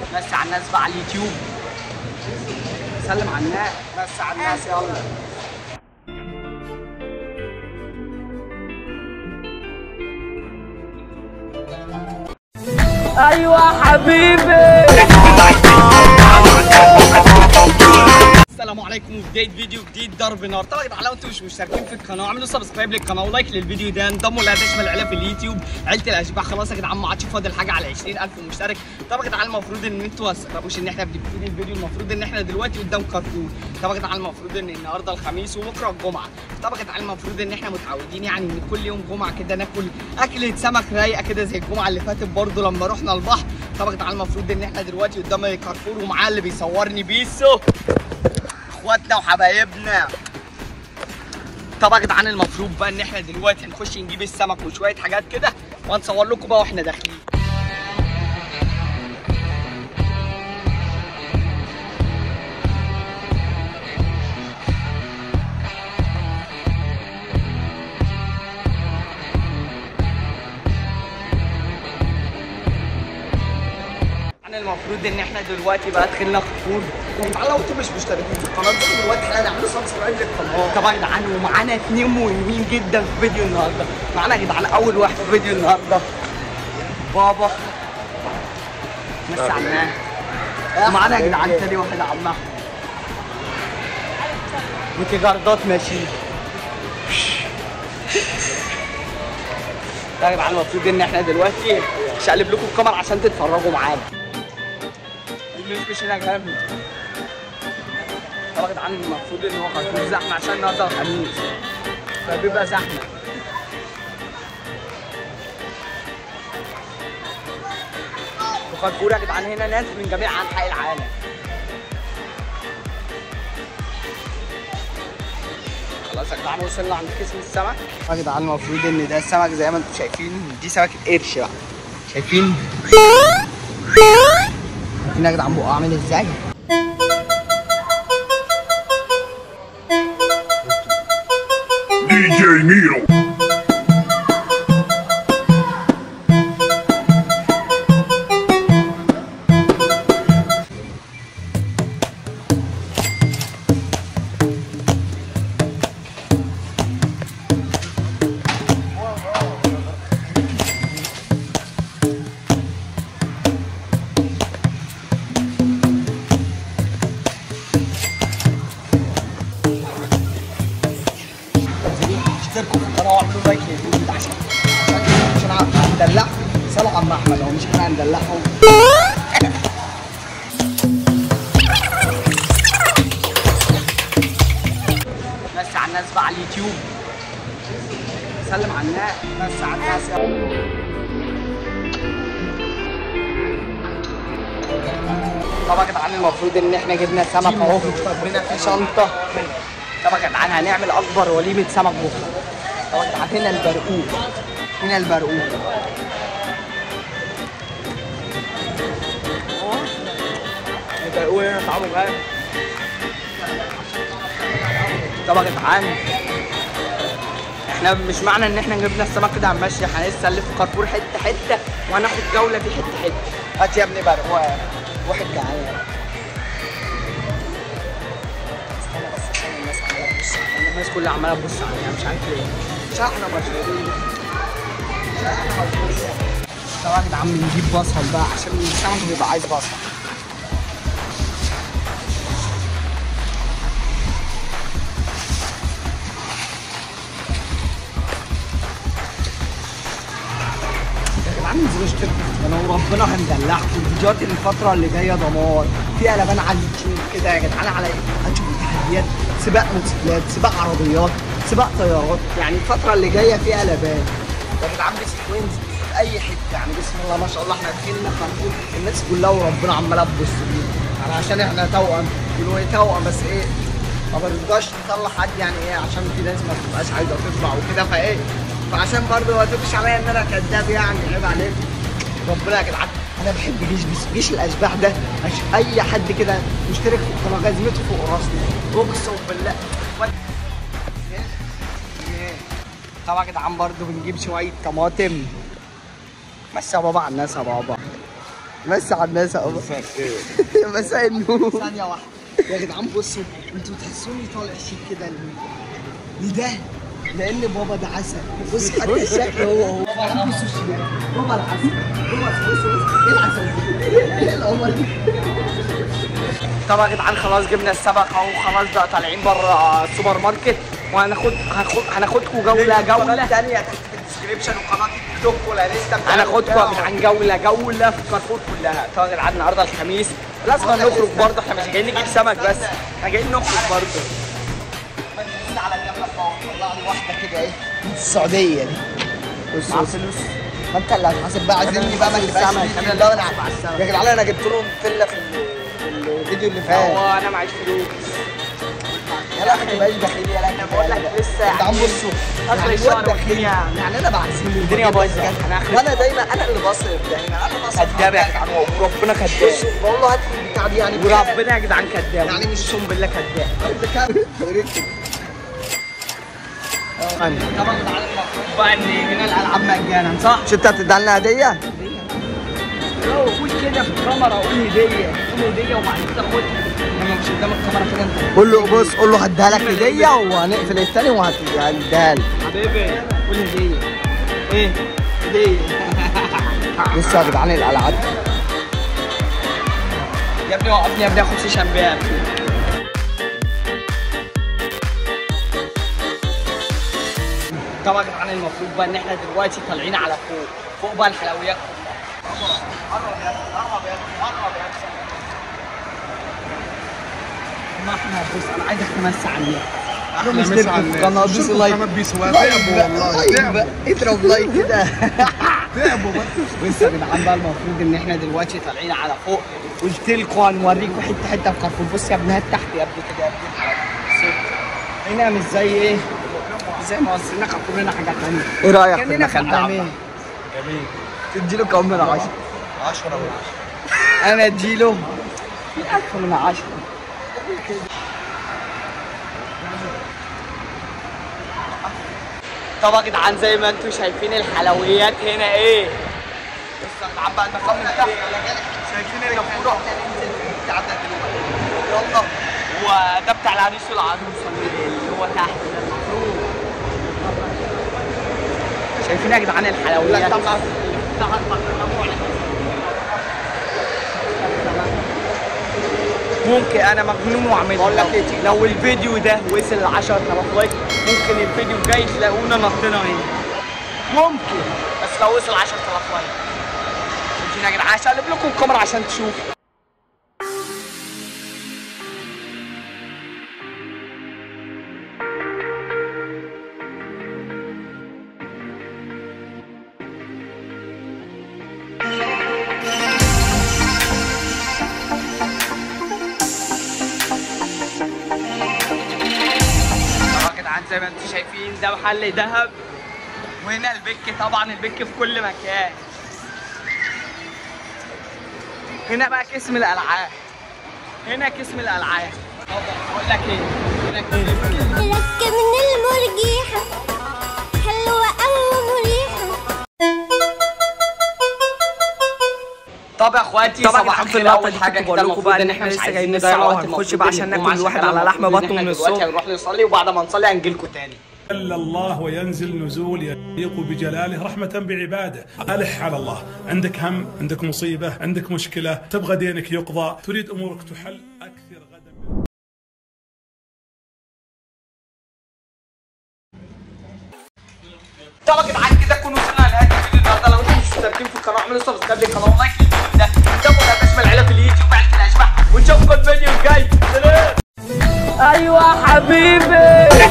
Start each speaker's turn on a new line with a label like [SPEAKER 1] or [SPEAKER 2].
[SPEAKER 1] بس على الناس بقى على اليوتيوب سلم على الناس بس على الناس يلا ايوه حبيبي السلام عليكم وبدايه فيديو جديد ضرب نار طبعا يا جماعه لو انتم مش مشتركين في القناه اعملوا سبسكرايب للقناه ولايك للفيديو ده انضموا لهداش العيله في اليوتيوب عيله الاشباح خلاص يا جدعان ما عادش فاضل حاجه على 20000 مشترك طبعا يا جدعان المفروض ان انتوا ما تستغربوش ان احنا بنبتدي الفيديو المفروض ان احنا دلوقتي قدام كارفور طبعا يا جدعان المفروض ان النهارده الخميس وبكره الجمعه طبعا يا جدعان المفروض ان احنا متعودين يعني ان كل يوم جمعه كده ناكل اكله سمك رايقه كده زي الجمعه اللي فاتت برضو لما رحنا البحر طبعا يا جدعان المفروض ان احنا دلوقتي قدام كارفور ومعاه اللي بيصورني بيسو اخواتنا وحبايبنا طبعا يا جدعان المفروض بقى ان احنا دلوقتي هنخش نجيب السمك وشويه حاجات كده وهنصور لكم بقى واحنا داخلين احنا المفروض ان احنا دلوقتي بقى دخلنا خطور طبعا لو انتم مش مشتركين في القناه دول دلوقتي احنا هنعملوا سبسكرايب للقناه طبعا يا جدعان ومعانا اتنين مهمين جدا في فيديو النهارده معانا يا جدعان اول واحد في فيديو النهارده بابا مسعناه ومعانا يا جدعان تاني واحد عمها وتجاردات ماشيين يا جدعان المفروض ان احنا دلوقتي مش هقلب لكم الكاميرا عشان تتفرجوا معانا مش مش هنا جامد طبعا يا جدعان المفروض ان هو هيكون زحمه عشان النهارده الخميس فبيبقى زحمه وكارفور يا جدعان هنا ناس من جميع انحاء العالم خلاص يا جدعان وصلنا عند قسم السمك يا جدعان المفروض ان ده السمك زي ما انتم شايفين دي سمكه قرش بقى شايفين شايفين يا جدعان بقى عامل ازاي
[SPEAKER 2] DJ Nero.
[SPEAKER 1] اشتركوا في القناه واعملوا لايك للفيديو ده عشان عشان عشان هندلعهم صلوا عم احمد هو مش احنا هندلعهم بس على الناس بقى على اليوتيوب سلم على الناس بس على الناس يلا طبعا يا جدعان المفروض ان احنا جبنا سمك اهو هنا في شنطه طبعا يا جدعان هنعمل اكبر وليمه سمك بكره طبعا يا جدعان هنا البرقوق هنا البرقوق البرقوق هنا طعمه جامد طبعا يا جدعان احنا مش معنى ان احنا جبنا السمك كده هنمشي احنا لسه نلف كارفور حته حته وهناخد جوله فيه حته حته هات يا ابني برقوق واحد جعان استنى بس عشان الناس عماله تبص عليا الناس كلها عماله تبص عليا مش عارف ليه عشان احنا مشهورين عشان احنا مشهورين طبعا يا جدعان بنجيب بصل بقى عشان السمك بيبقى عايز بصل يا جدعان انزلوا اشتركوا في القناه وربنا هندلعكم فيديوهات الفتره اللي جايه دمار في قلبان على اليوتيوب كده يا جدعان على هتشوفوا تحديات سباق موتوسيكلات سباق عربيات سباق طيارات يعني الفتره اللي جايه في قلبان يا جدعان بسكوينز في اي حته يعني بسم الله ما شاء الله احنا دخلنا خرطوم الناس كلها وربنا عماله تبص لينا يعني عشان احنا توأم يقولوا ايه توأم بس ايه ما برضاش نطلع حد يعني ايه عشان في ناس ما بتبقاش عايزه تطلع وكده فايه فعشان برضه ما تبقاش عليا ان انا كداب يعني عيب عليك ربنا يا جدعان انا بحب جيش بس جيش الاشباح ده عش- اي حد كده مشترك في القناه غزمته فوق راسنا اقسم بالله وات- طبعا يا جدعان برضه بنجيب شويه طماطم بس يا بابا على الناس يا بابا بس على الناس اهو
[SPEAKER 2] مساء الخير
[SPEAKER 1] مساء النور ثانية واحدة يا جدعان بصوا انتوا تحسوني طالع شيك كده ليه؟ لده لان بابا ده عسل بص حتى الشكل هو هو بصوا الشمال بابا العسل بابا بص بص ايه العسل ده؟ ايه القمر طبعا يا جدعان خلاص جبنا السبق اهو خلاص بقى طالعين بره السوبر ماركت وهناخد هناخد هناخدكم جوله جوله ثانيه تحت في الديسكربشن وقناه التيك توك والانستا هناخدكم يا جدعان جوله جوله في كارفور كلها طبعا يا جدعان النهارده الخميس لازم نخرج برضه احنا مش جايين نجيب سمك بس احنا جايين نخرج برضه على الجنب طلع لي واحده كده ايه من السعوديه دي بص بص ما انت اللي هتحاسب بقى عايزيني بقى ما تبقاش في لا انا يا جدعان انا جبت لهم فيلا في ال- في الفيديو اللي فات
[SPEAKER 3] هو انا معيش فلوس
[SPEAKER 1] يا لا ما تبقاش بخيل يا لا انا
[SPEAKER 3] بقول لك لسه
[SPEAKER 1] يا جدعان بصوا
[SPEAKER 3] آخر
[SPEAKER 1] يعني
[SPEAKER 3] الشهر
[SPEAKER 1] الواد بخيل
[SPEAKER 3] والدنيا-
[SPEAKER 1] يعني انا بعزم
[SPEAKER 3] الدنيا بايظة. أنا آخر-
[SPEAKER 1] وانا دايما انا اللي بصرف دايما انا اللي بصرف
[SPEAKER 3] كداب يا جدعان وربنا كداب
[SPEAKER 1] بصوا بقول له هات لي البتاع دي يعني
[SPEAKER 3] وربنا يا جدعان كداب
[SPEAKER 1] يعني مش-
[SPEAKER 3] اقسم بالله كداب
[SPEAKER 1] طبعا
[SPEAKER 3] طبعا يا جدعان المفروض بقى ان هنا الالعاب مجانا صح؟
[SPEAKER 1] مش انت هتديها لنا هديه؟
[SPEAKER 3] لو قول كده في الكاميرا قول هديه قول هديه وبعدين تاخدها انما مش قدام الكاميرا كده انت
[SPEAKER 1] قول له بص قول له هديها لك هديه وهنقفل الثاني وهديها لك
[SPEAKER 3] حبيبي قول هديه ايه؟ هديه
[SPEAKER 1] بصوا يا جدعان الالعاب
[SPEAKER 3] يا ابني وقفني يا ابني اخد سيشن بيها يا ابني. طبعا يا جدعان المفروض بقى ان احنا دلوقتي طالعين على فوق فوق بقى الحلويات قرب يا ابني قرب يا ابني قرب يا ابني ما احنا بص انا عايزك تمسي عليا
[SPEAKER 2] احنا مسا على الناس شوفوا قناة بيس تعبوا والله تعبوا
[SPEAKER 1] اضرب لايك كده
[SPEAKER 2] تعبوا بقى
[SPEAKER 3] بص يا جدعان بقى المفروض ان احنا دلوقتي طالعين على فوق قلت لكم هنوريكم حته حته في كارفور بص يا ابني هات تحت يا ابني كده يا ابني بص. هنا مش زي ايه زي ما وصلنا كارفور هنا حاجه ثانيه
[SPEAKER 1] ايه رايك في
[SPEAKER 3] كاننا في
[SPEAKER 1] المكان ده
[SPEAKER 3] العالمين
[SPEAKER 2] جميل
[SPEAKER 1] تديله كام من 10
[SPEAKER 2] 10 من 10
[SPEAKER 3] انا اديله ألف من عشرة طبعا يا جدعان زي ما انتم شايفين الحلويات هنا ايه بص يا جدعان بقى المكان من تحت شايفين الجفوره يلا وده بتاع العريس والعروسه اللي هو تحت ده المفروض شايفين يا جدعان الحلويات طبعا ممكن انا مجنون واعمل
[SPEAKER 1] بقول لك ايه، تيجي
[SPEAKER 3] لو الفيديو ده وصل ل 10000 لايك ممكن الفيديو الجاي تلاقونا نطينا هنا ممكن بس لو وصل 10000 لايك شايفين يا جدعان هشقلب لكم الكاميرا عشان تشوفوا طبعا يا جدعان زي ما انتم شايفين ده محل ذهب وهنا البك طبعا البك في كل مكان هنا بقى قسم الالعاب هنا قسم الالعاب طبعا بقول لك ايه هنا قسم
[SPEAKER 4] لك من المرجيحة حلوة أوي مريحة
[SPEAKER 3] طب يا اخواتي
[SPEAKER 1] طبعا
[SPEAKER 3] صباح
[SPEAKER 1] يا
[SPEAKER 3] الخير
[SPEAKER 1] اللقطة
[SPEAKER 3] اول
[SPEAKER 1] دي
[SPEAKER 3] حاجه
[SPEAKER 1] كنت
[SPEAKER 3] كده
[SPEAKER 1] بقول لكم
[SPEAKER 3] المفروض
[SPEAKER 1] بقى
[SPEAKER 3] ان
[SPEAKER 1] إن
[SPEAKER 3] احنا
[SPEAKER 1] إحنا
[SPEAKER 3] لسه
[SPEAKER 1] مش
[SPEAKER 3] جايين
[SPEAKER 1] عايزين
[SPEAKER 3] نضيع
[SPEAKER 1] نضيع
[SPEAKER 3] وقت
[SPEAKER 1] وقت،
[SPEAKER 3] نخش
[SPEAKER 1] المفروض
[SPEAKER 3] بقى عشان
[SPEAKER 1] إن
[SPEAKER 3] ناكل
[SPEAKER 1] الجمعة
[SPEAKER 3] الواحد
[SPEAKER 1] شغالة
[SPEAKER 3] على لحم
[SPEAKER 1] المفروض إن
[SPEAKER 3] بطنه
[SPEAKER 1] إحنا
[SPEAKER 3] من
[SPEAKER 1] دلوقتي
[SPEAKER 3] الصبح
[SPEAKER 1] هنروح نصلي وبعد ما نصلي هنجيلكم تاني
[SPEAKER 5] جل الله وينزل نزول يليق بجلاله رحمة بعباده ألح على الله عندك هم عندك مصيبة عندك مشكلة تبغى دينك يقضى تريد أمورك تحل أكثر غدا من
[SPEAKER 3] طبعا يا جدعان كده كنا وصلنا لنهايه الفيديو النهارده لو انتم مش مشتركين في القناه اعملوا سبسكرايب للقناه ولايك للفيديو ده تابعوا الاشبال العيله في اليوتيوب وعيله الاشباح ونشوفكم الفيديو الجاي سلام ايوه حبيبي